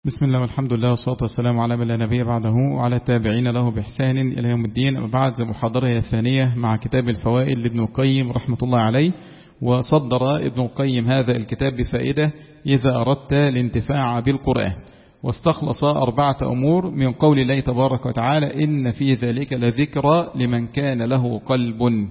بسم الله والحمد لله والصلاة والسلام على من لا نبي بعده وعلى التابعين له بإحسان إلى يوم الدين وبعد محاضرة الثانية مع كتاب الفوائد لابن القيم رحمة الله عليه وصدر ابن القيم هذا الكتاب بفائدة إذا أردت الانتفاع بالقرآن واستخلص أربعة أمور من قول الله تبارك وتعالى إن في ذلك لذكرى لمن كان له قلب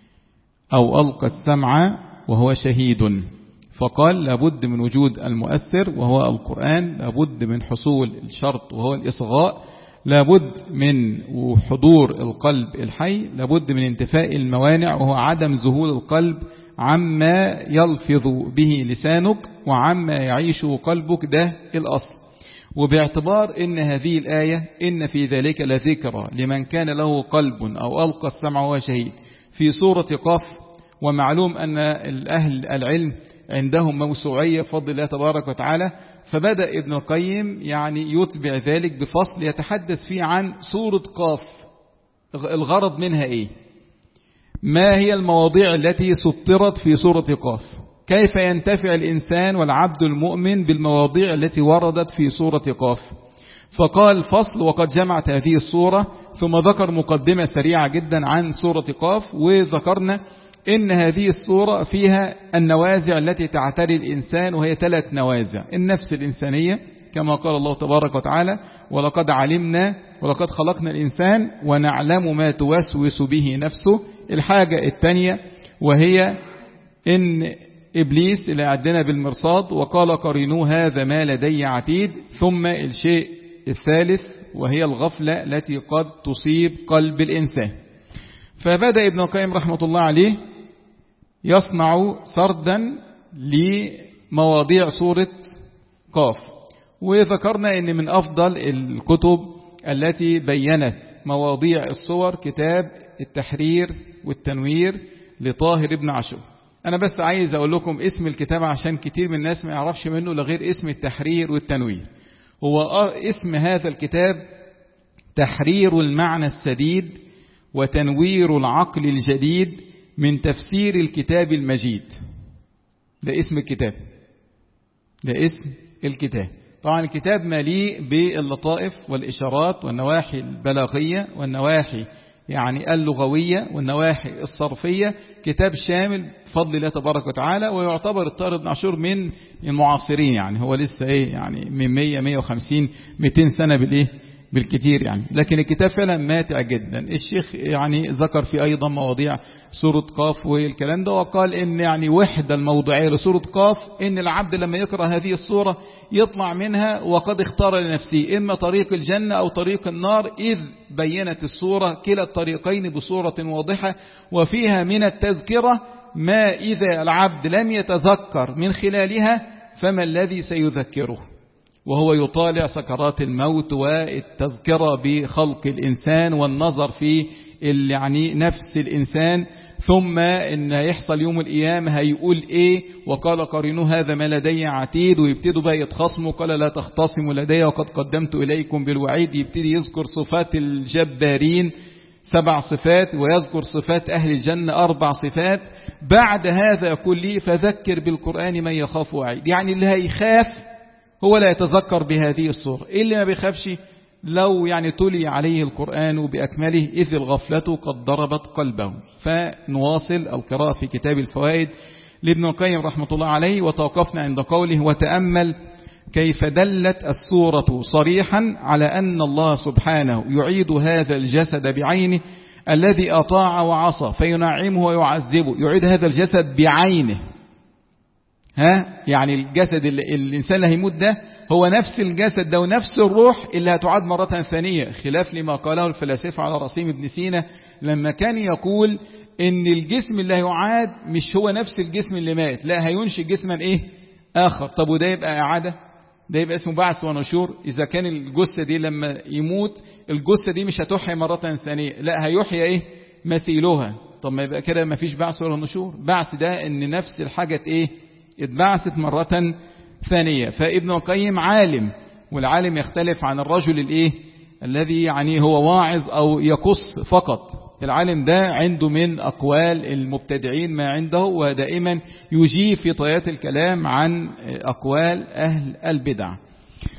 أو ألقى السمع وهو شهيد فقال لابد من وجود المؤثر وهو القرآن لابد من حصول الشرط وهو الإصغاء لابد من حضور القلب الحي لابد من انتفاء الموانع وهو عدم ذهول القلب عما يلفظ به لسانك وعما يعيش قلبك ده الأصل وباعتبار ان هذه الآية إن في ذلك لذكرى لمن كان له قلب أو ألقى السمع وهو شهيد في سورة قاف ومعلوم أن الأهل العلم عندهم موسوعية بفضل الله تبارك وتعالى فبدأ ابن القيم يعني يتبع ذلك بفصل يتحدث فيه عن سورة قاف الغرض منها ايه ما هي المواضيع التي سطرت في سورة قاف كيف ينتفع الإنسان والعبد المؤمن بالمواضيع التي وردت في سورة قاف فقال فصل وقد جمعت هذه الصورة ثم ذكر مقدمة سريعة جدا عن سورة قاف وذكرنا إن هذه الصورة فيها النوازع التي تعتري الإنسان وهي ثلاث نوازع النفس الإنسانية كما قال الله تبارك وتعالى ولقد علمنا ولقد خلقنا الإنسان ونعلم ما توسوس به نفسه الحاجة الثانية وهي إن إبليس اللي عدنا بالمرصاد وقال قرينوه هذا ما لدي عتيد ثم الشيء الثالث وهي الغفلة التي قد تصيب قلب الإنسان فبدأ ابن القيم رحمة الله عليه يصنع سردا لمواضيع سورة قاف وذكرنا ان من افضل الكتب التي بينت مواضيع الصور كتاب التحرير والتنوير لطاهر ابن عاشور انا بس عايز اقول لكم اسم الكتاب عشان كتير من الناس ما يعرفش منه لغير اسم التحرير والتنوير هو اسم هذا الكتاب تحرير المعنى السديد وتنوير العقل الجديد من تفسير الكتاب المجيد ده اسم الكتاب ده اسم الكتاب طبعا الكتاب مليء باللطائف والإشارات والنواحي البلاغية والنواحي يعني اللغوية والنواحي الصرفية كتاب شامل بفضل الله تبارك وتعالى ويعتبر الطارق بن عاشور من المعاصرين يعني هو لسه ايه يعني من 100 150 200 سنة بالايه بالكثير يعني لكن الكتاب فعلا ماتع جدا الشيخ يعني ذكر في أيضا مواضيع سورة قاف والكلام ده وقال إن يعني وحدة الموضوعية لسورة قاف إن العبد لما يقرأ هذه السورة يطلع منها وقد اختار لنفسه إما طريق الجنة أو طريق النار إذ بينت السورة كلا الطريقين بصورة واضحة وفيها من التذكرة ما إذا العبد لم يتذكر من خلالها فما الذي سيذكره وهو يطالع سكرات الموت والتذكرة بخلق الإنسان والنظر في يعني نفس الإنسان ثم إن يحصل يوم القيامة هيقول إيه وقال قرينو هذا ما لدي عتيد ويبتدوا بقى يتخصموا قال لا تختصموا لدي وقد قدمت إليكم بالوعيد يبتدي يذكر صفات الجبارين سبع صفات ويذكر صفات أهل الجنة أربع صفات بعد هذا كله فذكر بالقرآن من يخاف وعيد يعني اللي هيخاف هو لا يتذكر بهذه الصورة إيه اللي ما بيخافش لو يعني تلي عليه القرآن بأكمله إذ الغفلة قد ضربت قلبه فنواصل القراءة في كتاب الفوائد لابن القيم رحمة الله عليه وتوقفنا عند قوله وتأمل كيف دلت السورة صريحا على أن الله سبحانه يعيد هذا الجسد بعينه الذي أطاع وعصى فينعمه ويعذبه يعيد هذا الجسد بعينه ها يعني الجسد اللي الإنسان اللي هيموت ده هو نفس الجسد ده ونفس الروح اللي هتعاد مرة ثانية خلاف لما قاله الفلاسفة على رصيم ابن سينا لما كان يقول ان الجسم اللي هيعاد مش هو نفس الجسم اللي مات لا هينشئ جسما ايه اخر طب وده يبقى اعادة ده يبقى اسمه بعث ونشور اذا كان الجثة دي لما يموت الجثة دي مش هتحيا مرة ثانية لا هيحيا ايه مثيلها طب ما يبقى كده ما فيش بعث ولا نشور بعث ده ان نفس الحاجة ايه اتبعثت مرة ثانية فابن القيم عالم والعالم يختلف عن الرجل الايه الذي يعني هو واعظ او يقص فقط العالم ده عنده من أقوال المبتدعين ما عنده ودائما يجيب في طيات الكلام عن أقوال أهل البدع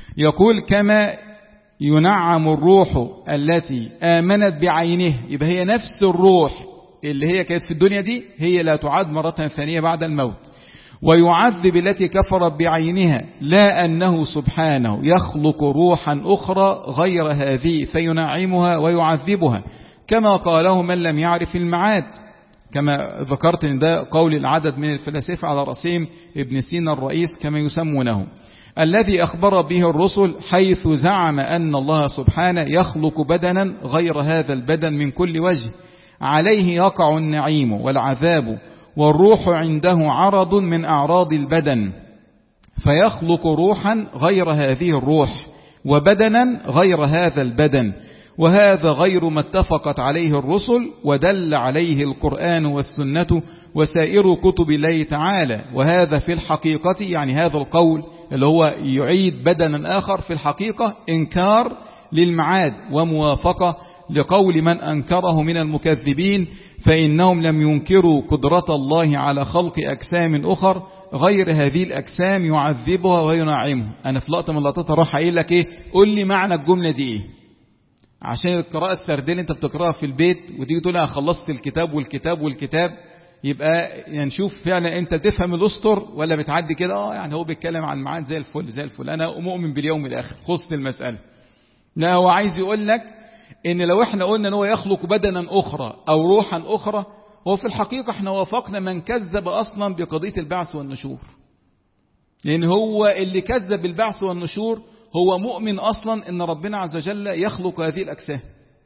يقول كما ينعم الروح التي آمنت بعينه يبقى هي نفس الروح اللي هي كانت في الدنيا دي هي لا تعاد مرة ثانية بعد الموت ويعذب التي كفرت بعينها لا أنه سبحانه يخلق روحا أخرى غير هذه فينعمها ويعذبها كما قاله من لم يعرف المعاد كما ذكرت ان ده قول العدد من الفلاسفة على رأسهم ابن سينا الرئيس كما يسمونه الذي أخبر به الرسل حيث زعم أن الله سبحانه يخلق بدنا غير هذا البدن من كل وجه عليه يقع النعيم والعذاب والروح عنده عرض من أعراض البدن فيخلق روحا غير هذه الروح وبدنا غير هذا البدن وهذا غير ما اتفقت عليه الرسل ودل عليه القرآن والسنة وسائر كتب الله تعالى وهذا في الحقيقة يعني هذا القول اللي هو يعيد بدنا آخر في الحقيقة إنكار للمعاد وموافقة لقول من أنكره من المكذبين فإنهم لم ينكروا قدرة الله على خلق أجسام أخر غير هذه الأجسام يعذبها وينعمها أنا في لقطة من اللقطات راح أقول لك إيه قول لي معنى الجملة دي إيه عشان القراءة السردية أنت بتقراها في البيت وتيجي تقول أنا خلصت الكتاب والكتاب والكتاب يبقى يعني نشوف فعلا أنت تفهم الأسطر ولا بتعدي كده اه يعني هو بيتكلم عن معاد زي الفل زي الفل أنا مؤمن باليوم الآخر خصت المسألة لا هو عايز يقول لك ان لو احنا قلنا ان هو يخلق بدنا اخرى او روحا اخرى هو في الحقيقة احنا وافقنا من كذب اصلا بقضية البعث والنشور لان هو اللي كذب بالبعث والنشور هو مؤمن اصلا ان ربنا عز وجل يخلق هذه الاجسام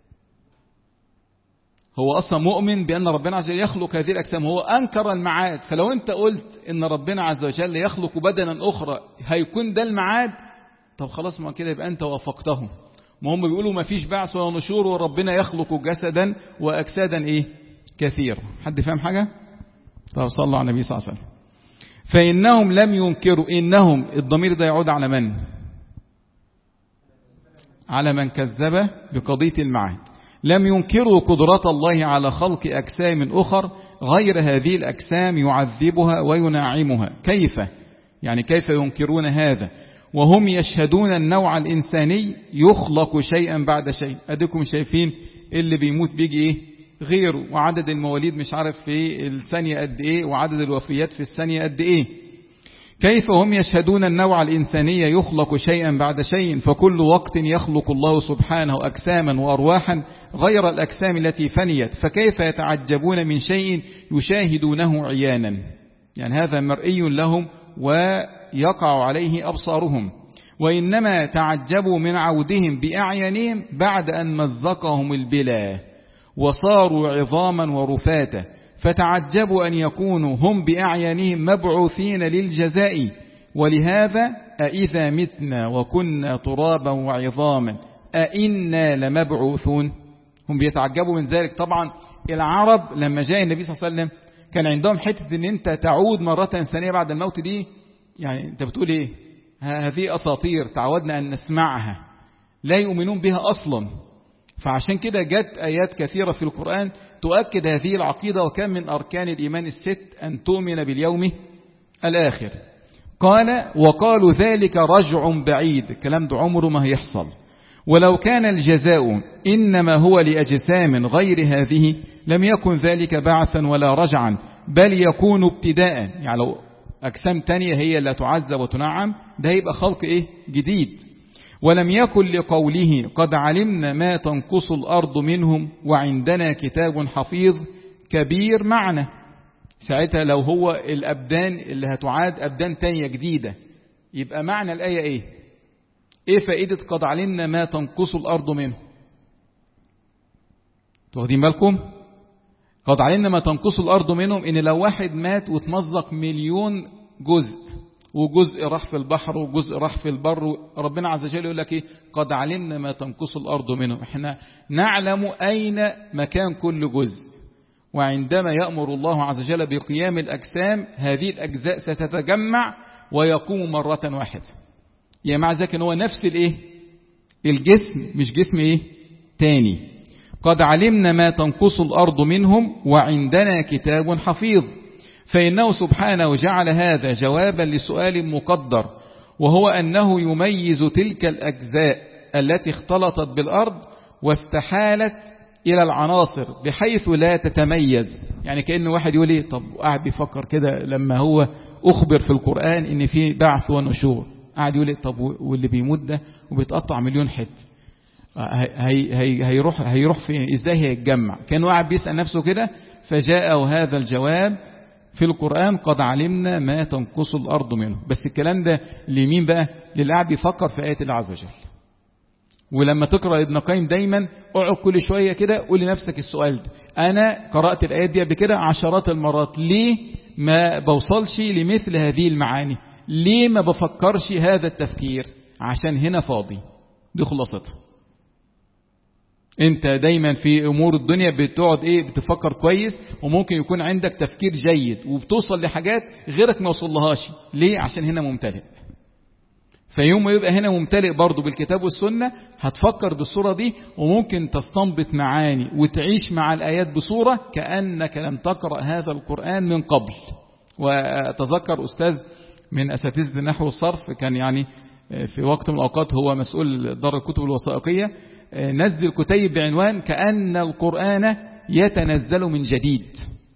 هو اصلا مؤمن بان ربنا عز وجل يخلق هذه الاجسام هو انكر المعاد فلو انت قلت ان ربنا عز وجل يخلق بدنا اخرى هيكون ده المعاد طب خلاص ما كده يبقى انت وافقتهم ما هم بيقولوا ما فيش بعث ولا نشور وربنا يخلق جسدا وأجسادا إيه كثير حد فاهم حاجة طب صلوا على النبي صلى الله عليه وسلم فإنهم لم ينكروا إنهم الضمير ده يعود على من على من كذب بقضية المعاد لم ينكروا قدرة الله على خلق أجسام أخر غير هذه الأجسام يعذبها وينعمها كيف يعني كيف ينكرون هذا وهم يشهدون النوع الإنساني يخلق شيئا بعد شيء أديكم شايفين اللي بيموت بيجي إيه غيره وعدد المواليد مش عارف في الثانية قد إيه وعدد الوفيات في الثانية قد إيه كيف هم يشهدون النوع الإنساني يخلق شيئا بعد شيء فكل وقت يخلق الله سبحانه أجساما وأرواحا غير الأجسام التي فنيت فكيف يتعجبون من شيء يشاهدونه عيانا يعني هذا مرئي لهم ويقع عليه أبصارهم وإنما تعجبوا من عودهم بأعينهم بعد أن مزقهم البلا وصاروا عظاما ورفاتا فتعجبوا أن يكونوا هم بأعينهم مبعوثين للجزاء ولهذا أئذا متنا وكنا ترابا وعظاما أئنا لمبعوثون هم بيتعجبوا من ذلك طبعا العرب لما جاء النبي صلى الله عليه وسلم كان عندهم حتة ان انت تعود مرة ثانية بعد الموت دي يعني انت بتقول ايه هذه اساطير تعودنا ان نسمعها لا يؤمنون بها اصلا فعشان كده جت ايات كثيرة في القرآن تؤكد هذه العقيدة وكان من اركان الايمان الست ان تؤمن باليوم الاخر قال وقالوا ذلك رجع بعيد الكلام ده عمره ما هيحصل ولو كان الجزاء إنما هو لأجسام غير هذه لم يكن ذلك بعثا ولا رجعا بل يكون ابتداء يعني لو أجسام تانية هي اللي تعذب وتنعم ده يبقى خلق إيه جديد ولم يكن لقوله قد علمنا ما تنقص الأرض منهم وعندنا كتاب حفيظ كبير معنى ساعتها لو هو الأبدان اللي هتعاد أبدان تانية جديدة يبقى معنى الآية إيه ايه فائدة قد علمنا ما تنقص الارض منه واخدين بالكم قد علمنا ما تنقص الارض منهم ان لو واحد مات وتمزق مليون جزء وجزء راح في البحر وجزء راح في البر ربنا عز وجل يقول لك ايه قد علمنا ما تنقص الارض منهم احنا نعلم اين مكان كل جزء وعندما يأمر الله عز وجل بقيام الأجسام هذه الأجزاء ستتجمع ويقوم مرة واحدة يعني مع ذلك ان هو نفس الايه الجسم مش جسم ايه تاني قد علمنا ما تنقص الارض منهم وعندنا كتاب حفيظ فانه سبحانه جعل هذا جوابا لسؤال مقدر وهو أنه يميز تلك الأجزاء التي اختلطت بالأرض واستحالت إلى العناصر بحيث لا تتميز يعني كأن واحد يقول إيه طب قاعد بيفكر كده لما هو أخبر في القرآن إن في بعث ونشور قاعد يقول إيه طب واللي بيموت ده وبيتقطع مليون حتة هي هي هيروح هيروح في ازاي هيتجمع كان قاعد بيسأل نفسه كده فجاءه هذا الجواب في القرآن قد علمنا ما تنقص الأرض منه بس الكلام ده لمين بقى للي قاعد بيفكر في آية الله عز وجل ولما تقرأ ابن قيم دايما اقعد كل شوية كده قول لنفسك السؤال ده أنا قرأت الآيات دي قبل كده عشرات المرات ليه ما بوصلش لمثل هذه المعاني ليه ما بفكرش هذا التفكير عشان هنا فاضي دي خلاصتها انت دايما في امور الدنيا بتقعد ايه بتفكر كويس وممكن يكون عندك تفكير جيد وبتوصل لحاجات غيرك ما وصلهاش ليه عشان هنا ممتلئ فيوم ما يبقى هنا ممتلئ برضه بالكتاب والسنة هتفكر بالصورة دي وممكن تستنبط معاني وتعيش مع الآيات بصورة كأنك لم تقرأ هذا القرآن من قبل وأتذكر أستاذ من أساتذة النحو والصرف كان يعني في وقت من الأوقات هو مسؤول دار الكتب الوثائقية نزل كتيب بعنوان كأن القرآن يتنزل من جديد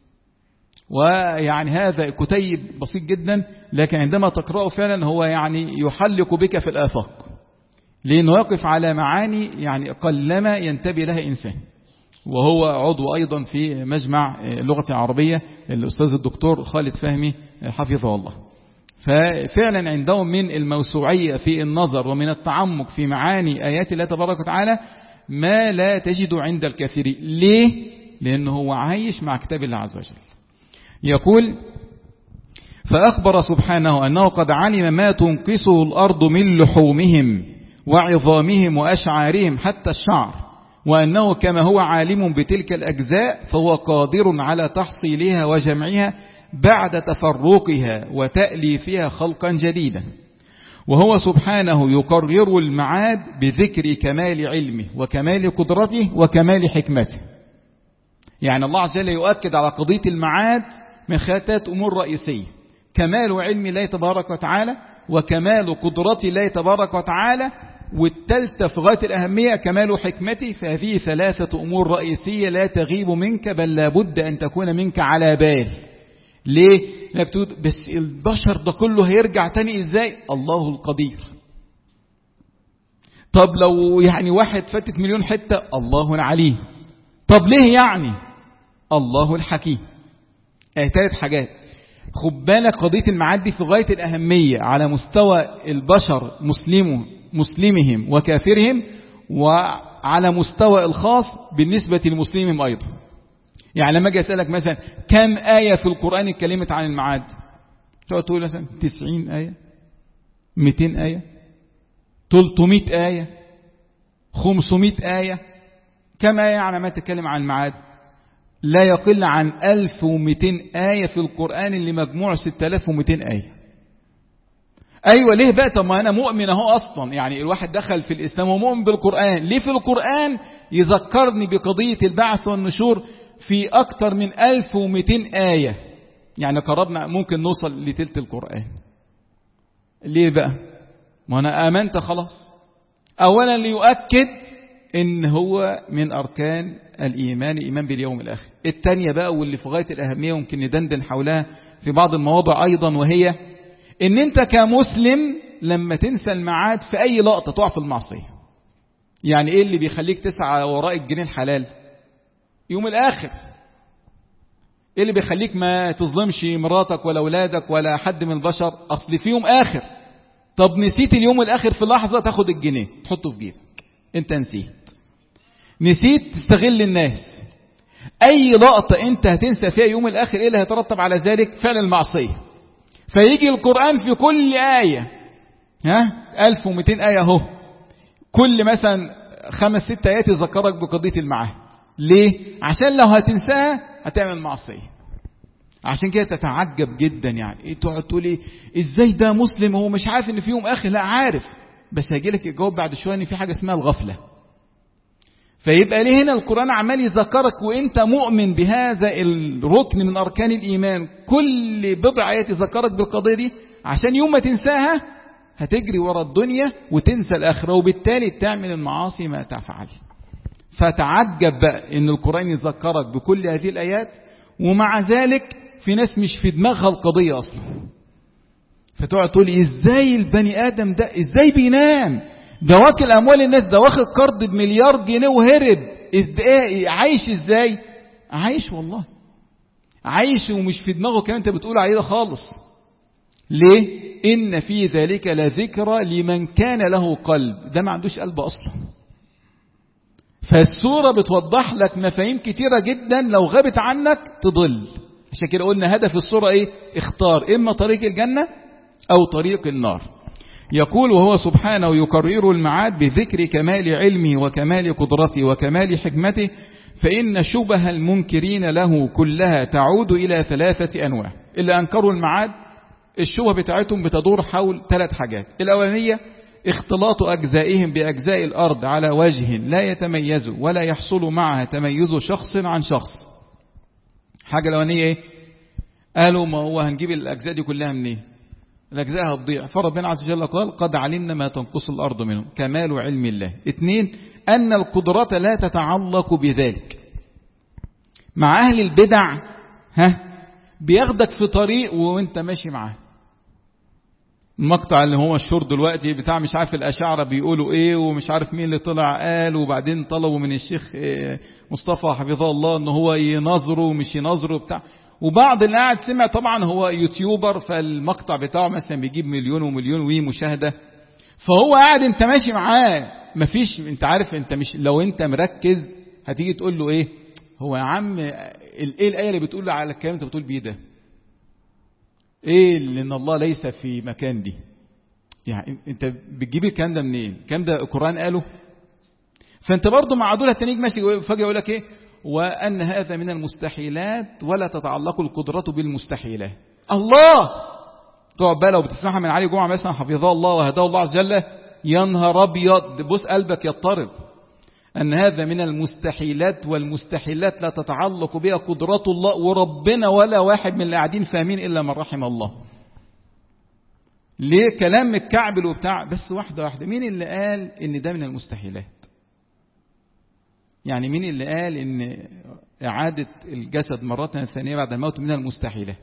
ويعني هذا كتيب بسيط جدا لكن عندما تقرأه فعلا هو يعني يحلق بك في الآفاق لأنه يقف على معاني يعني قلما ينتبه لها إنسان وهو عضو أيضا في مجمع اللغة العربية الأستاذ الدكتور خالد فهمي حفظه الله ففعلا عندهم من الموسوعية في النظر ومن التعمق في معاني آيات الله تبارك وتعالى ما لا تجد عند الكثير ليه؟ لأنه هو عايش مع كتاب الله عز وجل يقول فأخبر سبحانه أنه قد علم ما تنقصه الأرض من لحومهم وعظامهم وأشعارهم حتى الشعر وأنه كما هو عالم بتلك الأجزاء فهو قادر على تحصيلها وجمعها بعد تفرقها وتأليفها خلقا جديدا وهو سبحانه يقرر المعاد بذكر كمال علمه وكمال قدرته وكمال حكمته يعني الله عز وجل يؤكد على قضية المعاد من خلال أمور رئيسية كمال علم الله تبارك وتعالى وكمال قدرة الله تبارك وتعالى والتالتة في غاية الأهمية كمال حكمته فهذه ثلاثة أمور رئيسية لا تغيب منك بل لابد أن تكون منك على بال ليه؟ انك تقول بس البشر ده كله هيرجع تاني ازاي؟ الله القدير. طب لو يعني واحد فاتت مليون حتة الله العليم. طب ليه يعني؟ الله الحكيم. اه ثلاث حاجات. خد بالك قضية المعاد دي في غاية الأهمية على مستوى البشر مسلمه مسلمهم وكافرهم وعلى مستوى الخاص بالنسبة لمسلمهم أيضا. يعني لما اجي اسالك مثلا كم ايه في القران اتكلمت عن المعاد تقعد تقول مثلا 90 ايه 200 ايه 300 ايه 500 ايه كم ايه يعني ما تتكلم عن المعاد لا يقل عن 1200 ايه في القران اللي مجموع 6200 ايه ايوه ليه بقى طب ما انا مؤمن اهو اصلا يعني الواحد دخل في الاسلام ومؤمن بالقران ليه في القران يذكرني بقضيه البعث والنشور في أكثر من 1200 آية يعني قربنا ممكن نوصل لتلت القرآن ليه بقى ما أنا آمنت خلاص أولا ليؤكد إن هو من أركان الإيمان إيمان باليوم الآخر الثانية بقى واللي في غاية الأهمية وممكن ندندن حولها في بعض المواضع أيضا وهي إن أنت كمسلم لما تنسى المعاد في أي لقطة تقع في المعصية يعني إيه اللي بيخليك تسعى وراء الجنيه الحلال يوم الآخر ايه اللي بيخليك ما تظلمش مراتك ولا اولادك ولا حد من البشر اصل في يوم اخر طب نسيت اليوم الاخر في لحظه تاخد الجنيه تحطه في جيبك انت نسيت نسيت تستغل الناس اي لقطه انت هتنسى فيها يوم الاخر ايه اللي هيترتب على ذلك فعل المعصيه فيجي القران في كل ايه ها 1200 ايه اهو كل مثلا خمس ست ايات يذكرك بقضيه المعاد ليه عشان لو هتنساها هتعمل معصية عشان كده تتعجب جدا يعني ايه تقعد تقول ايه ازاي ده مسلم هو مش عارف ان في يوم اخر لا عارف بس هيجي لك الجواب بعد شويه ان في حاجه اسمها الغفله فيبقى ليه هنا القران عمال يذكرك وانت مؤمن بهذا الركن من اركان الايمان كل بضع ايات يذكرك بالقضيه دي عشان يوم ما تنساها هتجري ورا الدنيا وتنسى الآخرة وبالتالي تعمل المعاصي ما تفعل فتعجب بقى ان القرآن يذكرك بكل هذه الآيات ومع ذلك في ناس مش في دماغها القضية أصلا فتقعد تقول ازاي البني آدم ده ازاي بينام ده واكل أموال الناس ده واخد قرض بمليار جنيه وهرب ازاي عايش ازاي عايش والله عايش ومش في دماغه كمان انت بتقول عليه ده خالص ليه إن في ذلك لذكرى لمن كان له قلب ده ما عندوش قلب أصلا فالسورة بتوضح لك مفاهيم كتيرة جدا لو غابت عنك تضل عشان كده قلنا هدف السورة ايه اختار اما طريق الجنة او طريق النار يقول وهو سبحانه يكرر المعاد بذكر كمال علمه وكمال قدرته وكمال حكمته فإن شبه المنكرين له كلها تعود إلى ثلاثة أنواع اللي أنكروا المعاد الشبه بتاعتهم بتدور حول ثلاث حاجات الأولانية اختلاط أجزائهم بأجزاء الأرض على وجه لا يتميز ولا يحصل معها تميز شخص عن شخص حاجة الأولانية إيه؟ قالوا ما هو هنجيب الأجزاء دي كلها منين الأجزاء هتضيع فربنا عز وجل قال قد علمنا ما تنقص الأرض منهم كمال علم الله اثنين أن القدرة لا تتعلق بذلك مع أهل البدع ها بياخدك في طريق وانت ماشي معاه المقطع اللي هو مشهور دلوقتي بتاع مش عارف الأشاعرة بيقولوا ايه ومش عارف مين اللي طلع قال وبعدين طلبوا من الشيخ مصطفى حفظه الله ان هو ينظره ومش ينظره بتاع وبعض اللي قاعد سمع طبعا هو يوتيوبر فالمقطع بتاعه مثلا بيجيب مليون ومليون وي مشاهدة فهو قاعد انت ماشي معاه مفيش انت عارف انت مش لو انت مركز هتيجي تقول له ايه هو يا عم ايه الآية اللي بتقول على الكلام انت بتقول بيه ده ايه لان الله ليس في مكان دي يعني انت بتجيب الكلام ده منين الكلام ده القرآن قاله فانت برضه مع دول التانيين ماشي فجأة يقول لك ايه وأن هذا من المستحيلات ولا تتعلق القدرة بالمستحيلات الله تقعد بقى لو بتسمعها من علي جمعة مثلا حفظه الله وهداه الله عز وجل يا نهار ابيض بص قلبك يضطرب أن هذا من المستحيلات والمستحيلات لا تتعلق بها قدرة الله وربنا ولا واحد من اللي قاعدين فاهمين إلا من رحم الله ليه كلام الكعب وبتاع بس واحدة واحدة مين اللي قال إن ده من المستحيلات يعني مين اللي قال إن إعادة الجسد مرة ثانية بعد الموت من المستحيلات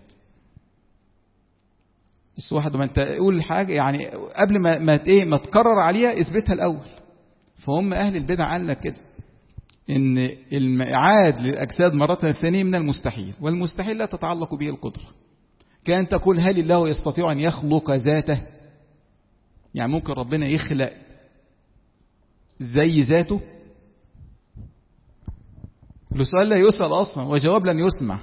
بس واحد ما انت قول حاجة يعني قبل ما ما ايه ما تكرر عليها اثبتها الأول فهم أهل البدع قال لك كده إن الإعاد للأجساد مرة ثانية من المستحيل والمستحيل لا تتعلق به القدرة كان تقول هل الله يستطيع أن يخلق ذاته يعني ممكن ربنا يخلق زي ذاته السؤال لا يسأل أصلا وجواب لن يسمع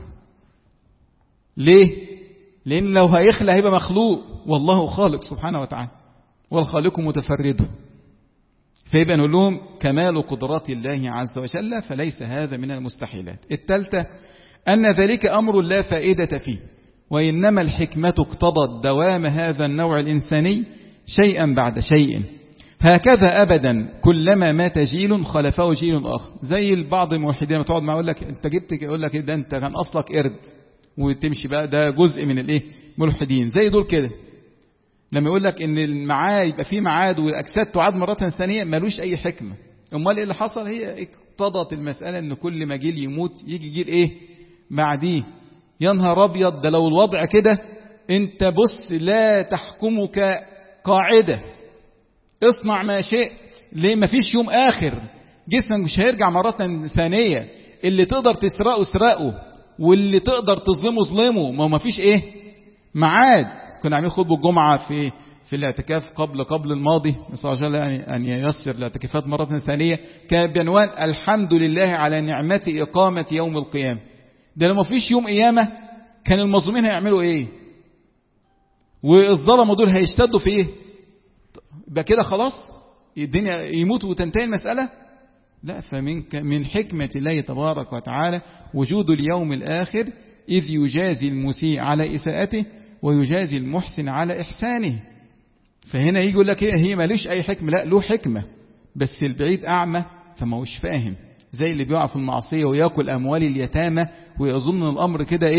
ليه لأن لو هيخلق هيبقى مخلوق والله خالق سبحانه وتعالى والخالق متفرده فيبقى نقول لهم كمال قدرات الله عز وجل فليس هذا من المستحيلات الثالثة أن ذلك أمر لا فائدة فيه وإنما الحكمة اقتضت دوام هذا النوع الإنساني شيئا بعد شيء هكذا أبدا كلما مات جيل خلفه جيل آخر زي البعض الموحدين لما تقعد معه يقول لك أنت جبت يقول لك ده أنت كان أصلك قرد وتمشي بقى ده جزء من الايه ملحدين زي دول كده لما يقول لك ان المعاد يبقى فيه معاد والاجساد تعاد مره ثانيه ملوش اي حكمه امال ايه اللي حصل هي اقتضت المساله ان كل ما جيل يموت يجي جيل ايه بعديه يا نهار ابيض ده لو الوضع كده انت بص لا تحكمك قاعده اصنع ما شئت ليه ما فيش يوم اخر جسمك مش هيرجع مره ثانيه اللي تقدر تسرقه اسرقه واللي تقدر تظلمه ظلمه ما هو فيش ايه معاد كنا عاملين خطبه الجمعه في في الاعتكاف قبل قبل الماضي نسال الله جل ان ييسر الاعتكافات مره ثانيه كان بعنوان الحمد لله على نعمه اقامه يوم القيامه ده لو ما فيش يوم قيامه كان المظلومين هيعملوا ايه والظلمه دول هيشتدوا في ايه يبقى كده خلاص الدنيا يموت وتنتهي المساله لا فمن من حكمة الله تبارك وتعالى وجود اليوم الآخر إذ يجازي المسيء على إساءته ويجازي المحسن على إحسانه فهنا يجي يقول لك إيه هي ماليش أي حكمة لا له حكمة بس البعيد أعمى فما هوش فاهم زي اللي بيقع في المعصية ويأكل أموال اليتامى ويظن الأمر كده إيه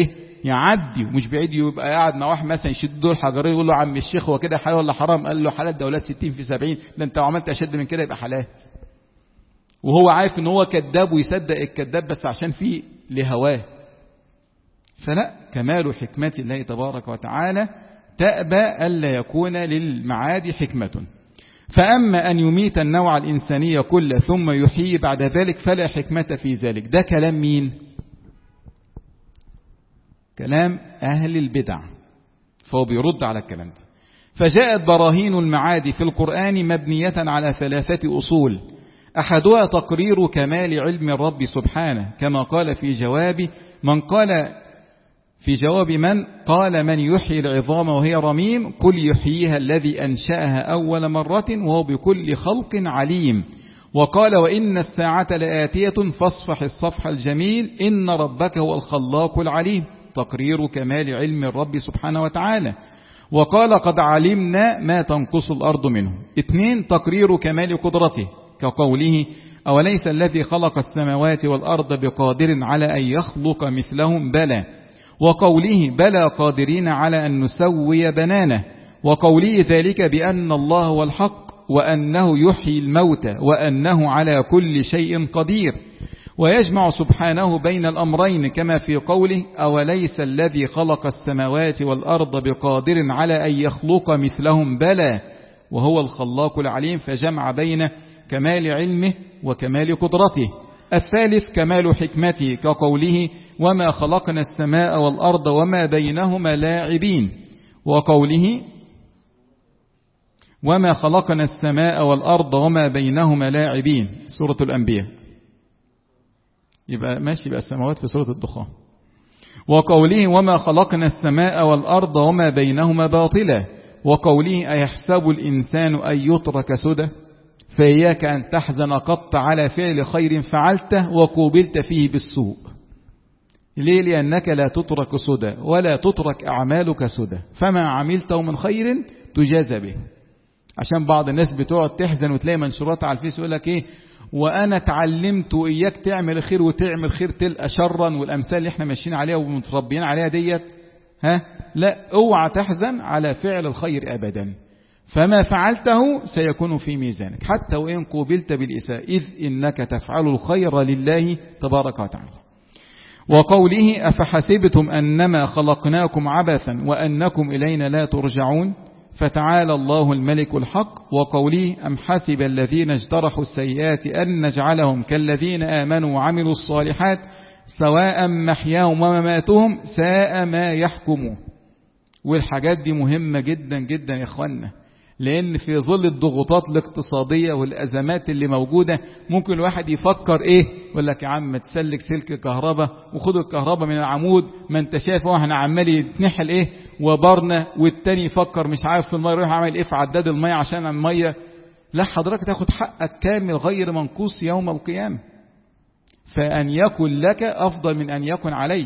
يعدي ومش بعيد يبقى قاعد مع واحد مثلا يشد دول حجرين يقول له عم الشيخ هو كده حلال ولا حرام قال له حلال ده اولاد 60 في 70 ده انت لو عملت اشد من كده يبقى حلال وهو عارف ان هو كذاب ويصدق الكذاب بس عشان في لهواه فلا كمال حكمة الله تبارك وتعالى تأبى ألا يكون للمعاد حكمة فأما أن يميت النوع الإنساني كله ثم يحيي بعد ذلك فلا حكمة في ذلك ده كلام مين كلام أهل البدع فهو بيرد على الكلام ده فجاءت براهين المعاد في القرآن مبنية على ثلاثة أصول أحدها تقرير كمال علم الرب سبحانه كما قال في جواب من قال في جواب من قال من يحيي العظام وهي رميم قل يحييها الذي أنشأها أول مرة وهو بكل خلق عليم وقال وإن الساعة لآتية فاصفح الصفح الجميل إن ربك هو الخلاق العليم تقرير كمال علم الرب سبحانه وتعالى وقال قد علمنا ما تنقص الأرض منه اثنين تقرير كمال قدرته كقوله أوليس الذي خلق السماوات والأرض بقادر على أن يخلق مثلهم بلى وقوله بلى قادرين على أن نسوي بنانه وقوله ذلك بأن الله هو الحق وأنه يحيي الموتى وأنه على كل شيء قدير ويجمع سبحانه بين الأمرين كما في قوله أوليس الذي خلق السماوات والأرض بقادر على أن يخلق مثلهم بلى وهو الخلاق العليم فجمع بين كمال علمه وكمال قدرته الثالث كمال حكمته كقوله وما خلقنا السماء والأرض وما بينهما لاعبين وقوله وما خلقنا السماء والأرض وما بينهما لاعبين سورة الأنبياء يبقى ماشي يبقى السماوات في سورة الدخان وقوله وما خلقنا السماء والأرض وما بينهما باطلا وقوله أيحسب الإنسان أن يترك سدى فإياك أن تحزن قط على فعل خير فعلته وقوبلت فيه بالسوء ليه لأنك لا تترك سدى ولا تترك أعمالك سدى فما عملته من خير تجازى به عشان بعض الناس بتقعد تحزن وتلاقي منشورات على الفيس يقول لك ايه وانا اتعلمت واياك تعمل خير وتعمل خير تلقى شرا والامثال اللي احنا ماشيين عليها ومتربيين عليها ديت ها لا اوعى تحزن على فعل الخير ابدا فما فعلته سيكون في ميزانك حتى وإن قوبلت بالإساءة إذ إنك تفعل الخير لله تبارك وتعالى وقوله أفحسبتم أنما خلقناكم عبثا وأنكم إلينا لا ترجعون فتعالى الله الملك الحق وقوله أم حسب الذين اجترحوا السيئات أن نجعلهم كالذين آمنوا وعملوا الصالحات سواء محياهم ومماتهم ساء ما يحكمون والحاجات دي مهمة جدا جدا يا إخوانا لأن في ظل الضغوطات الاقتصادية والأزمات اللي موجودة ممكن الواحد يفكر إيه يقول لك يا عم تسلك سلك كهرباء وخد الكهرباء من العمود ما انت شايف هو احنا عمال يتنحل إيه وبرنا والتاني يفكر مش عارف في المية يروح عامل إيه في عداد المية عشان المية لا حضرتك تاخد حقك كامل غير منقوص يوم القيامة فأن يكن لك أفضل من أن يكن عليك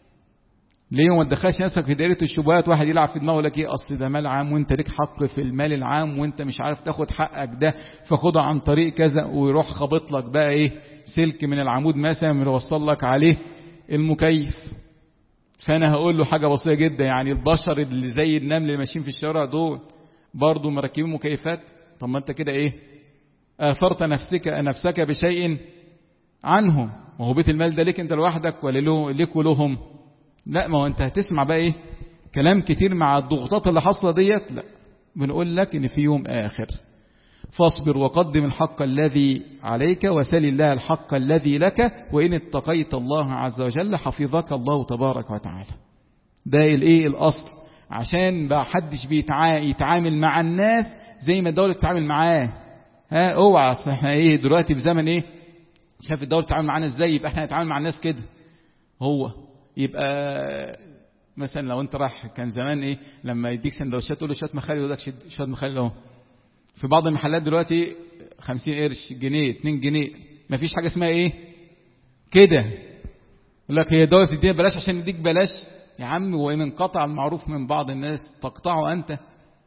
ليه ما تدخلش نفسك في دائرة الشبهات واحد يلعب في دماغه لك ايه اصل ده مال عام وانت ليك حق في المال العام وانت مش عارف تاخد حقك ده فخده عن طريق كذا ويروح خابط لك بقى ايه سلك من العمود مثلا يوصل لك عليه المكيف فانا هقول له حاجة بسيطة جدا يعني البشر اللي زي النمل اللي ماشيين في الشارع دول برضه مركبين مكيفات طب ما انت كده ايه اثرت نفسك نفسك بشيء عنهم وهو بيت المال ده ليك انت لوحدك ولا له ليك ولهم لا ما هو انت هتسمع بقى ايه كلام كتير مع الضغوطات اللي حاصله ديت لا بنقول لك ان في يوم اخر فاصبر وقدم الحق الذي عليك وسل الله الحق الذي لك وان اتقيت الله عز وجل حفظك الله تبارك وتعالى ده الايه الاصل عشان بقى حدش بيتعامل مع الناس زي ما الدوله بتتعامل معاه ها اوعى احنا ايه دلوقتي في زمن ايه شايف الدوله بتتعامل معانا ازاي يبقى احنا نتعامل مع الناس كده هو يبقى مثلا لو انت راح كان زمان ايه لما يديك سندوتشات تقول له شويه مخلل يقول لك شويه مخلل اهو في بعض المحلات دلوقتي 50 قرش جنيه 2 جنيه مفيش حاجه اسمها ايه كده يقول لك هي دوله تدينا بلاش عشان يديك بلاش يا عم وان انقطع المعروف من بعض الناس تقطعه انت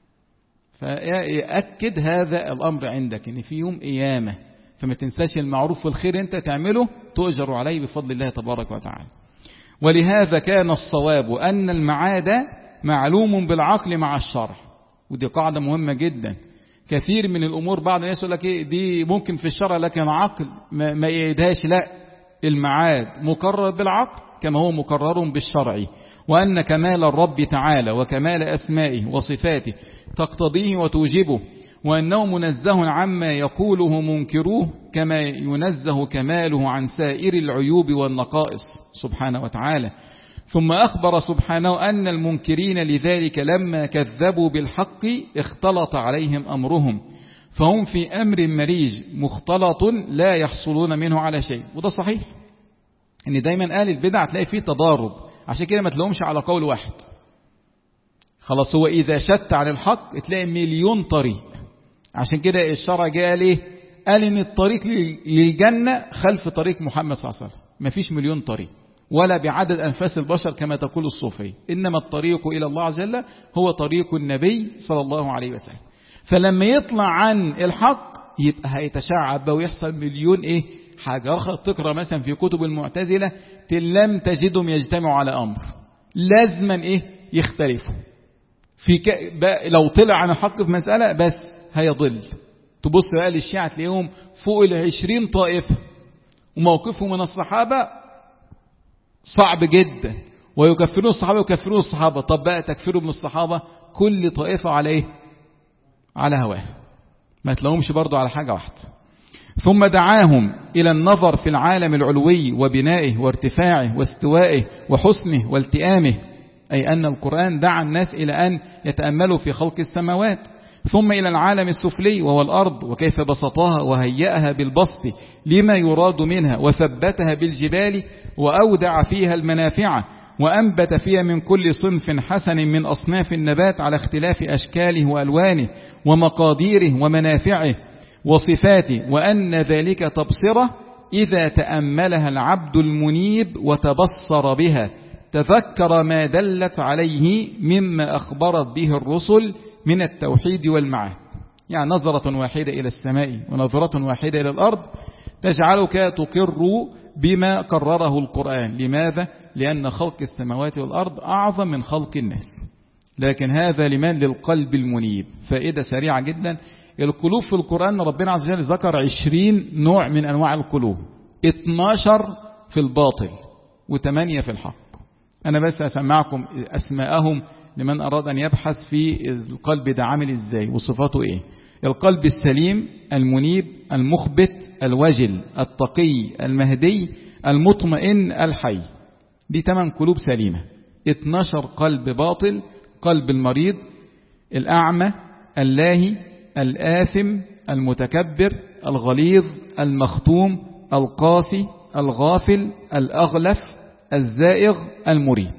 فأكد هذا الأمر عندك إن في يوم قيامة فما تنساش المعروف والخير أنت تعمله تؤجر عليه بفضل الله تبارك وتعالى ولهذا كان الصواب أن المعاد معلوم بالعقل مع الشرع ودي قاعدة مهمة جدا كثير من الأمور بعض الناس يقول لك إيه دي ممكن في الشرع لكن عقل ما, ما يقيدهاش لا المعاد مقرر بالعقل كما هو مقرر بالشرع وأن كمال الرب تعالى وكمال أسمائه وصفاته تقتضيه وتوجبه وأنه منزه عما يقوله منكروه كما ينزه كماله عن سائر العيوب والنقائص سبحانه وتعالى ثم أخبر سبحانه أن المنكرين لذلك لما كذبوا بالحق اختلط عليهم أمرهم فهم في أمر مريج مختلط لا يحصلون منه على شيء وده صحيح ان دايما آل البدع تلاقي فيه تضارب عشان كده ما تلاقومش على قول واحد خلاص هو إذا شت عن الحق تلاقي مليون طريق عشان كده الشرع جاء قال ايه قال ان الطريق للجنة خلف طريق محمد صلى الله عليه وسلم مفيش مليون طريق ولا بعدد أنفاس البشر كما تقول الصوفية إنما الطريق إلى الله عز وجل هو طريق النبي صلى الله عليه وسلم فلما يطلع عن الحق يبقى هيتشعب ويحصل مليون إيه حاجة أخر تقرأ مثلا في كتب المعتزلة لم تجدهم يجتمعوا على أمر لازما إيه يختلفوا في ك... لو طلع عن الحق في مسألة بس هيضل تبص بقى للشيعة تلاقيهم فوق العشرين طائفة وموقفهم من الصحابة صعب جدا ويكفرون الصحابة ويكفرون الصحابة طب بقى تكفروا من الصحابة كل طائفة على ايه على هواه ما تلاقوهمش برضو على حاجة واحدة ثم دعاهم إلى النظر في العالم العلوي وبنائه وارتفاعه واستوائه وحسنه والتئامه أي أن القرآن دعا الناس إلى أن يتأملوا في خلق السماوات ثم إلى العالم السفلي وهو الأرض وكيف بسطها وهيأها بالبسط لما يراد منها وثبتها بالجبال وأودع فيها المنافع وأنبت فيها من كل صنف حسن من أصناف النبات على اختلاف أشكاله وألوانه ومقاديره ومنافعه وصفاته وأن ذلك تبصرة إذا تأملها العبد المنيب وتبصر بها تذكر ما دلت عليه مما أخبرت به الرسل من التوحيد والمعاد يعني نظرة واحدة إلى السماء ونظرة واحدة إلى الأرض تجعلك تقر بما قرره القرآن لماذا؟ لأن خلق السماوات والأرض أعظم من خلق الناس لكن هذا لمن للقلب المنيب فائدة سريعة جدا القلوب في القرآن ربنا عز وجل ذكر عشرين نوع من أنواع القلوب 12 في الباطل وثمانية في الحق أنا بس أسمعكم أسماءهم لمن أراد أن يبحث في القلب ده عامل إزاي وصفاته إيه القلب السليم المنيب المخبت الوجل التقي المهدي المطمئن الحي دي ثمان قلوب سليمة 12 قلب باطل قلب المريض الأعمى اللاهي الآثم المتكبر الغليظ المختوم القاسي الغافل الأغلف الزائغ المريب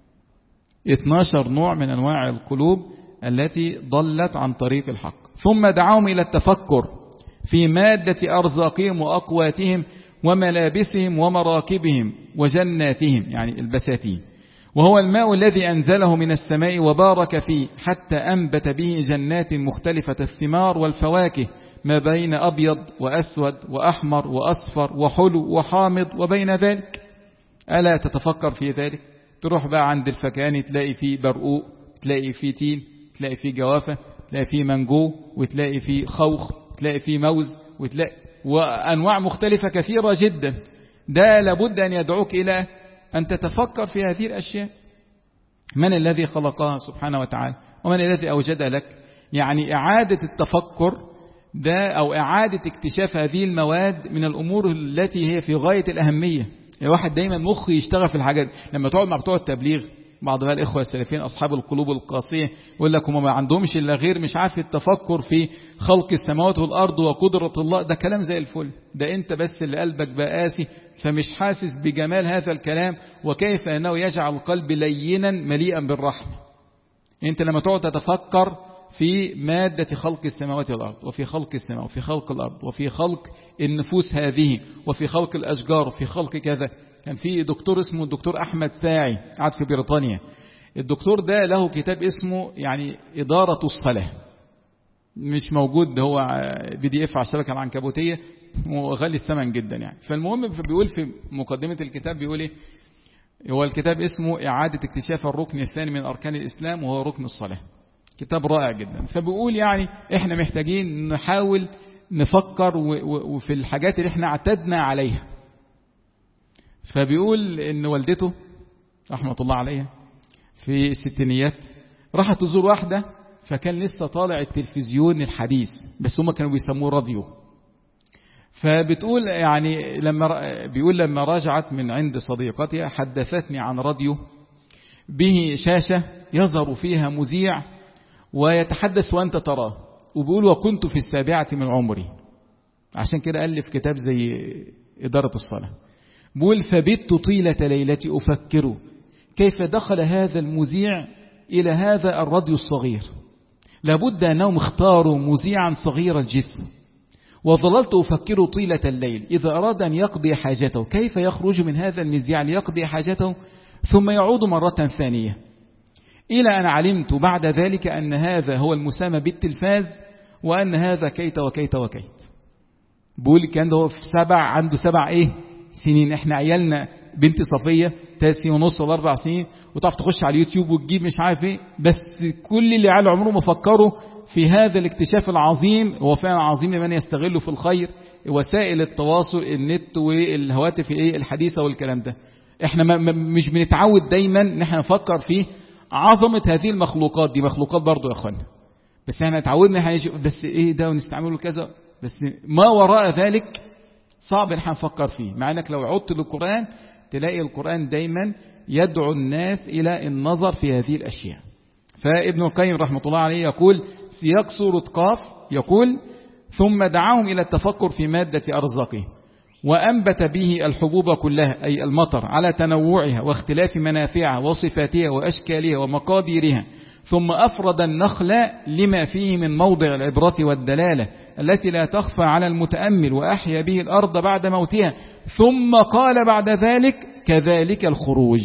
12 نوع من أنواع القلوب التي ضلت عن طريق الحق ثم دعاهم إلى التفكر في مادة أرزاقهم وأقواتهم وملابسهم ومراكبهم وجناتهم يعني البساتين وهو الماء الذي أنزله من السماء وبارك فيه حتى أنبت به جنات مختلفة الثمار والفواكه ما بين أبيض وأسود وأحمر وأصفر وحلو وحامض وبين ذلك ألا تتفكر في ذلك تروح بقى عند الفكان تلاقي فيه برقوق تلاقي فيه تين تلاقي فيه جوافة تلاقي فيه منجو وتلاقي فيه خوخ تلاقي فيه موز وتلاقي وأنواع مختلفة كثيرة جدا ده لابد أن يدعوك إلى أن تتفكر في هذه الأشياء من الذي خلقها سبحانه وتعالى ومن الذي أوجد لك يعني إعادة التفكر ده أو إعادة اكتشاف هذه المواد من الأمور التي هي في غاية الأهمية واحد دايما مخ يشتغل في الحاجات لما تقعد مع بتوع التبليغ بعض بقى الإخوة السلفيين أصحاب القلوب القاسية يقول لك هم ما عندهمش إلا غير مش عارف التفكر في خلق السماوات والأرض وقدرة الله ده كلام زي الفل ده أنت بس اللي قلبك بقى قاسي فمش حاسس بجمال هذا الكلام وكيف أنه يجعل القلب لينا مليئا بالرحمة أنت لما تقعد تتفكر في مادة خلق السماوات والأرض وفي خلق السماء وفي خلق الأرض وفي خلق النفوس هذه وفي خلق الأشجار وفي خلق كذا كان في دكتور اسمه الدكتور أحمد ساعي قاعد في بريطانيا الدكتور ده له كتاب اسمه يعني إدارة الصلاة مش موجود هو بي دي اف على الشبكة العنكبوتية وغالي الثمن جدا يعني فالمهم بيقول في مقدمة الكتاب بيقول ايه هو الكتاب اسمه إعادة اكتشاف الركن الثاني من أركان الإسلام وهو ركن الصلاة كتاب رائع جدا فبيقول يعني احنا محتاجين نحاول نفكر وفي الحاجات اللي احنا اعتدنا عليها فبيقول ان والدته رحمة الله عليها في الستينيات راحت تزور واحدة فكان لسه طالع التلفزيون الحديث بس هم كانوا بيسموه راديو فبتقول يعني لما بيقول لما رجعت من عند صديقتها حدثتني عن راديو به شاشة يظهر فيها مذيع ويتحدث وأنت تراه وبيقول وكنت في السابعة من عمري عشان كده ألف كتاب زي إدارة الصلاة بيقول فبت طيلة ليلتي أفكر كيف دخل هذا المذيع إلى هذا الراديو الصغير لابد أنهم اختاروا مذيعا صغير الجسم وظللت أفكر طيلة الليل إذا أراد أن يقضي حاجته كيف يخرج من هذا المذياع ليقضي حاجته ثم يعود مرة ثانية إلى أن علمت بعد ذلك أن هذا هو المسامى بالتلفاز وأن هذا كيت وكيت وكيت بقول كان هو في سبع عنده سبع إيه سنين إحنا عيالنا بنت صفية تاسي ونص ولا أربع سنين وتعرف تخش على اليوتيوب وتجيب مش عارف إيه بس كل اللي عيال عمره ما فكروا في هذا الاكتشاف العظيم هو فعلا عظيم لمن يستغله في الخير وسائل التواصل النت والهواتف ايه الحديثة والكلام ده احنا ما مش بنتعود دايما ان احنا نفكر في عظمة هذه المخلوقات دي مخلوقات برضو يا اخوانا بس احنا اتعودنا احنا بس ايه ده ونستعمله كذا بس ما وراء ذلك صعب ان احنا نفكر فيه مع انك لو عدت للقرآن تلاقي القرآن دايما يدعو الناس الى النظر في هذه الاشياء فابن القيم رحمة الله عليه يقول سياق سورة قاف يقول ثم دعاهم إلى التفكر في مادة أرزاقه وأنبت به الحبوب كلها أي المطر على تنوعها واختلاف منافعها وصفاتها وأشكالها ومقاديرها ثم أفرد النخل لما فيه من موضع العبرة والدلالة التي لا تخفى على المتأمل وأحيا به الأرض بعد موتها ثم قال بعد ذلك كذلك الخروج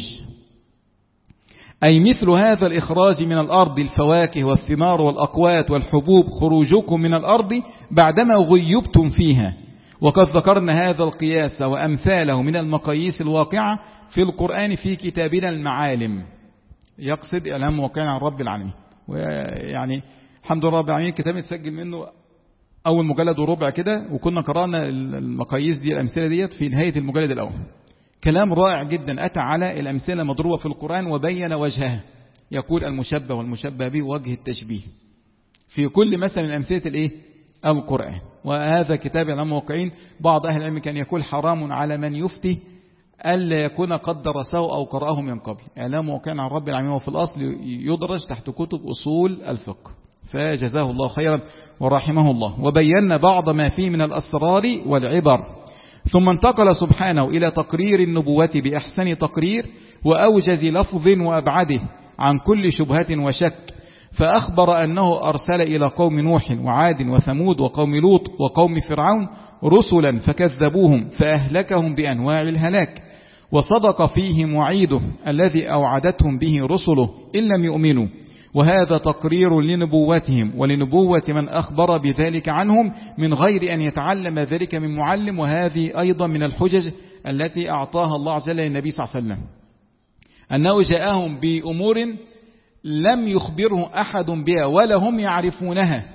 أي مثل هذا الإخراج من الأرض الفواكه والثمار والأقوات والحبوب خروجكم من الأرض بعدما غيبتم فيها وقد ذكرنا هذا القياس وأمثاله من المقاييس الواقعة في القرآن في كتابنا المعالم يقصد إعلام واقعنا عن رب العالمين ويعني الحمد لله رب العالمين الكتاب يتسجل منه أول مجلد وربع كده وكنا قرأنا المقاييس دي الأمثلة ديت في نهاية المجلد الأول كلام رائع جدا أتى على الأمثلة مضروبة في القرآن وبين وجهها يقول المشبه والمشبه به وجه التشبيه في كل مثل من أمثلة الإيه؟ القرآن وهذا كتاب العلم واقعين بعض أهل العلم كان يقول حرام على من يفتي ألا يكون قد درسه أو قرأه من قبل إعلام وكان عن رب العالمين وفي الأصل يدرج تحت كتب أصول الفقه فجزاه الله خيرا ورحمه الله وبينا بعض ما فيه من الأسرار والعبر ثم انتقل سبحانه إلى تقرير النبوة بأحسن تقرير وأوجز لفظ وأبعده عن كل شبهة وشك فأخبر أنه أرسل إلى قوم نوح وعاد وثمود وقوم لوط وقوم فرعون رسلا فكذبوهم فأهلكهم بأنواع الهلاك وصدق فيهم وعيده الذي أوعدتهم به رسله إن لم يؤمنوا وهذا تقرير لنبوتهم ولنبوة من أخبر بذلك عنهم من غير أن يتعلم ذلك من معلم وهذه أيضا من الحجج التي أعطاها الله عز وجل للنبي صلى الله عليه وسلم أنه جاءهم بأمور لم يخبره أحد بها ولا هم يعرفونها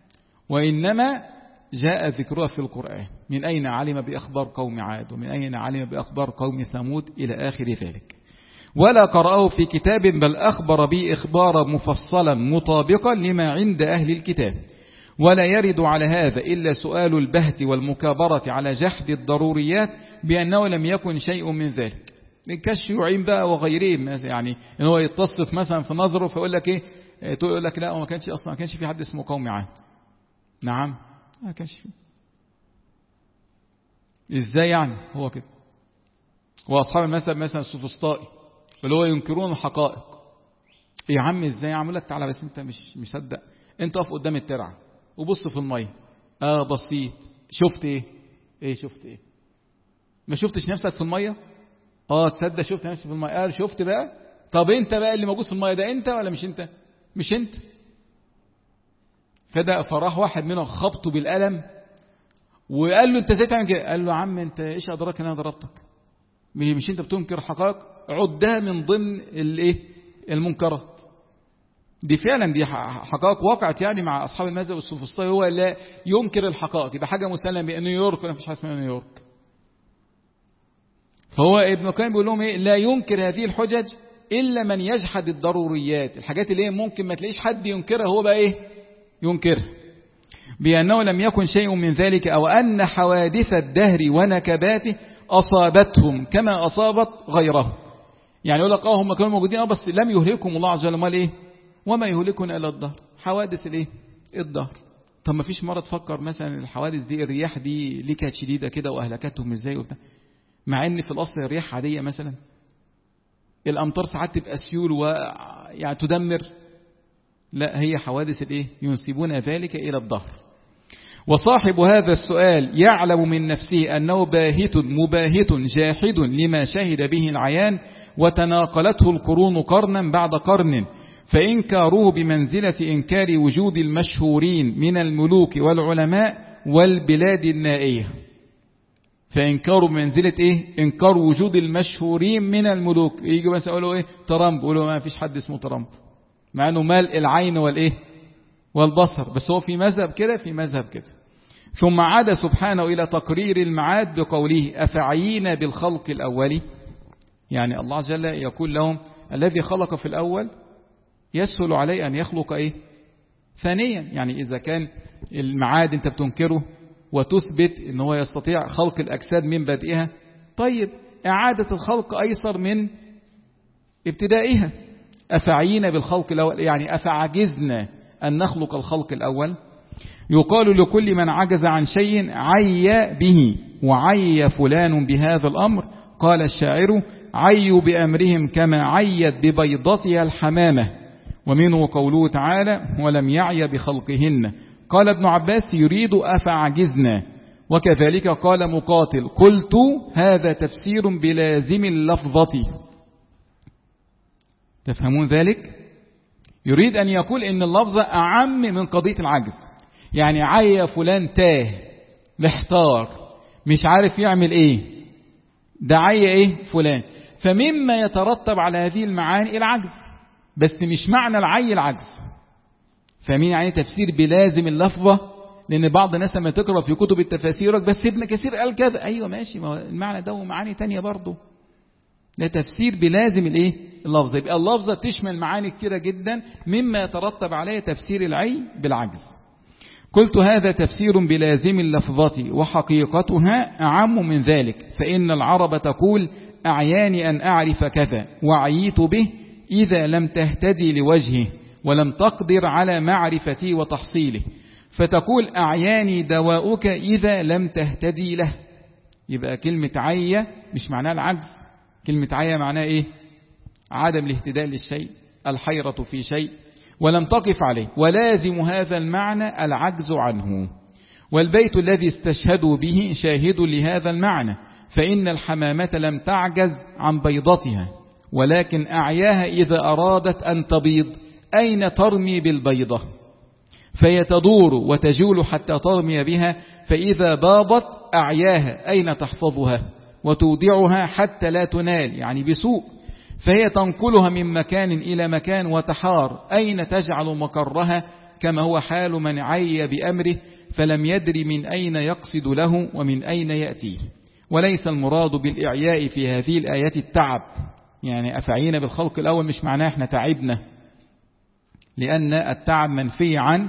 وإنما جاء ذكرها في القرآن من أين علم بأخبار قوم عاد ومن أين علم بأخبار قوم ثمود إلى آخر ذلك ولا قرأه في كتاب بل أخبر به إخبارا مفصلا مطابقا لما عند أهل الكتاب ولا يرد على هذا إلا سؤال البهت والمكابرة على جحد الضروريات بأنه لم يكن شيء من ذلك كالشيوعين بقى وغيرهم يعني إن هو يتصف مثلا في نظره فيقول لك إيه تقول لك لا ما كانش أصلا ما كانش في حد اسمه قوم عاد نعم ما كانش في إزاي يعني هو كده وأصحاب المثل مثلا السفسطائي اللي هو ينكرون الحقائق يا عم ازاي اعمل لك تعالى بس انت مش مصدق انت اقف قدام الترعه وبص في الميه اه بصيت شفت ايه ايه شفت ايه ما شفتش نفسك في الميه اه تصدق شفت نفسي في الميه اه شفت بقى طب انت بقى اللي موجود في الميه ده انت ولا مش انت مش انت فده فراح واحد منهم خبطه بالقلم وقال له انت ازاي تعمل كده قال له يا عم انت ايش ادراك ان انا ضربتك مش انت بتنكر حقائق عدها من ضمن الايه المنكرات دي فعلا دي حقائق وقعت يعني مع اصحاب المذهب السوفسطائي هو لا ينكر الحقائق ده حاجه مسلمه بنيويورك ولا مفيش حاجه اسمها نيويورك فهو ابن القيم بيقول لهم ايه لا ينكر هذه الحجج الا من يجحد الضروريات الحاجات اللي هي ممكن ما تلاقيش حد ينكرها هو بقى ايه ينكرها بانه لم يكن شيء من ذلك او ان حوادث الدهر ونكباته اصابتهم كما اصابت غيره يعني يقول لك اه هم كانوا موجودين اه بس لم يهلكهم الله عز وجل امال ايه وما يهلكنا الا الدهر حوادث الايه الدهر طب ما فيش مره تفكر مثلا الحوادث دي الرياح دي ليه كانت شديده كده واهلكتهم ازاي وبتاع مع ان في الاصل الرياح عاديه مثلا الامطار ساعات تبقى سيول ويعني تدمر لا هي حوادث الايه ينسبون ذلك الى الظهر وصاحب هذا السؤال يعلم من نفسه انه باهت مباهت جاحد لما شهد به العيان وتناقلته القرون قرنا بعد قرن فإنكاروه بمنزلة إنكار وجود المشهورين من الملوك والعلماء والبلاد النائية فإنكاره بمنزلة إيه؟ إنكار وجود المشهورين من الملوك يجي مثلا يقولوا إيه؟ ترامب يقولوا ما فيش حد اسمه ترامب مع إنه مال العين والإيه؟ والبصر بس هو في مذهب كده في مذهب كده ثم عاد سبحانه إلى تقرير المعاد بقوله أفعينا بالخلق الأولي يعني الله عز وجل يقول لهم الذي خلق في الأول يسهل عليه أن يخلق إيه ثانيا يعني إذا كان المعاد أنت بتنكره وتثبت ان هو يستطيع خلق الأجساد من بدئها طيب إعادة الخلق أيسر من ابتدائها أفعينا بالخلق الأول يعني أفعجزنا أن نخلق الخلق الأول يقال لكل من عجز عن شيء عي به وعي فلان بهذا الأمر قال الشاعر عيوا بأمرهم كما عيت ببيضتها الحمامة ومنه قوله تعالى ولم يعي بخلقهن قال ابن عباس يريد أفعجزنا وكذلك قال مقاتل قلت هذا تفسير بلازم اللفظة تفهمون ذلك يريد أن يقول إن اللفظة أعم من قضية العجز يعني عي فلان تاه محتار مش عارف يعمل ايه ده عي ايه فلان فمما يترتب على هذه المعاني العجز بس مش معنى العي العجز فاهمين يعني تفسير بلازم اللفظة لأن بعض الناس لما تقرأ في كتب التفاسير بس ابن كثير قال كذا أيوة ماشي ما المعنى ده ومعاني تانية برضه ده تفسير بلازم الايه اللفظة يبقى اللفظة تشمل معاني كثيرة جدا مما يترتب عليه تفسير العي بالعجز قلت هذا تفسير بلازم اللفظة وحقيقتها أعم من ذلك فإن العرب تقول أعياني أن أعرف كذا وعييت به إذا لم تهتدي لوجهه ولم تقدر على معرفتي وتحصيله فتقول أعياني دواؤك إذا لم تهتدي له يبقى كلمة عية مش معناها العجز كلمة عية معناها إيه عدم الاهتداء للشيء الحيرة في شيء ولم تقف عليه ولازم هذا المعنى العجز عنه والبيت الذي استشهدوا به شاهد لهذا المعنى فإن الحمامة لم تعجز عن بيضتها ولكن أعياها إذا أرادت أن تبيض أين ترمي بالبيضة فهي تدور وتجول حتى ترمي بها فإذا باضت أعياها أين تحفظها وتودعها حتى لا تنال يعني بسوء فهي تنقلها من مكان إلى مكان وتحار أين تجعل مقرها كما هو حال من عي بأمره فلم يدري من أين يقصد له ومن أين يأتيه وليس المراد بالإعياء في هذه الآيات التعب يعني أفعينا بالخلق الأول مش معناه احنا تعبنا لأن التعب منفي عن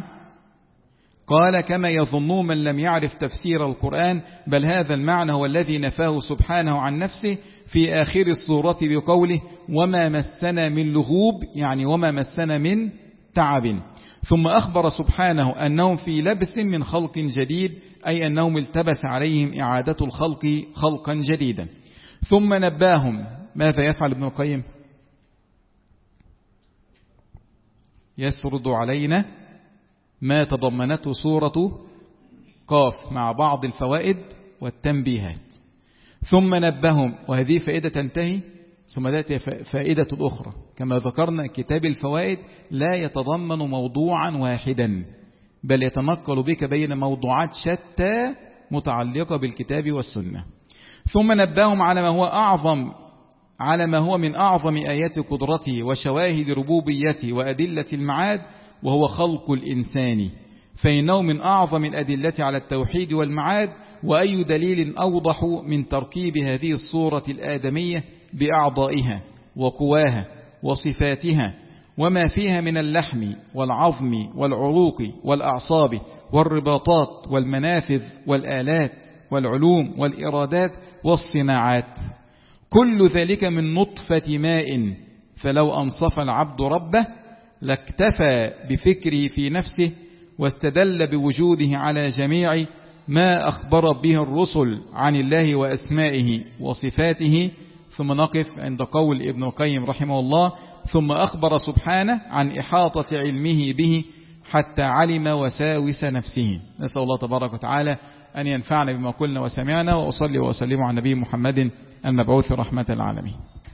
قال كما يظنون من لم يعرف تفسير القرآن بل هذا المعنى هو الذي نفاه سبحانه عن نفسه في آخر الصورة بقوله وما مسنا من لغوب يعني وما مسنا من تعب ثم أخبر سبحانه أنهم في لبس من خلق جديد أي أنهم التبس عليهم إعادة الخلق خلقا جديدا ثم نباهم ماذا يفعل ابن القيم يسرد علينا ما تضمنته سورة قاف مع بعض الفوائد والتنبيهات ثم نبههم وهذه فائدة تنتهي ثم تأتي فائدة أخرى كما ذكرنا كتاب الفوائد لا يتضمن موضوعا واحدا بل يتنقل بك بين موضوعات شتى متعلقة بالكتاب والسنة ثم نبههم على ما هو أعظم على ما هو من أعظم آيات قدرته وشواهد ربوبيته وأدلة المعاد وهو خلق الإنسان فإنه من أعظم الأدلة على التوحيد والمعاد وأي دليل أوضح من تركيب هذه الصورة الآدمية بأعضائها وقواها وصفاتها وما فيها من اللحم والعظم والعروق والأعصاب والرباطات والمنافذ والآلات والعلوم والإرادات والصناعات كل ذلك من نطفة ماء فلو أنصف العبد ربه لاكتفى بفكره في نفسه واستدل بوجوده على جميع ما أخبر به الرسل عن الله وأسمائه وصفاته ثم نقف عند قول ابن القيم رحمه الله ثم أخبر سبحانه عن إحاطة علمه به حتى علم وساوس نفسه نسأل الله تبارك وتعالى أن ينفعنا بما قلنا وسمعنا وأصلي وأسلم على نبي محمد المبعوث رحمة العالمين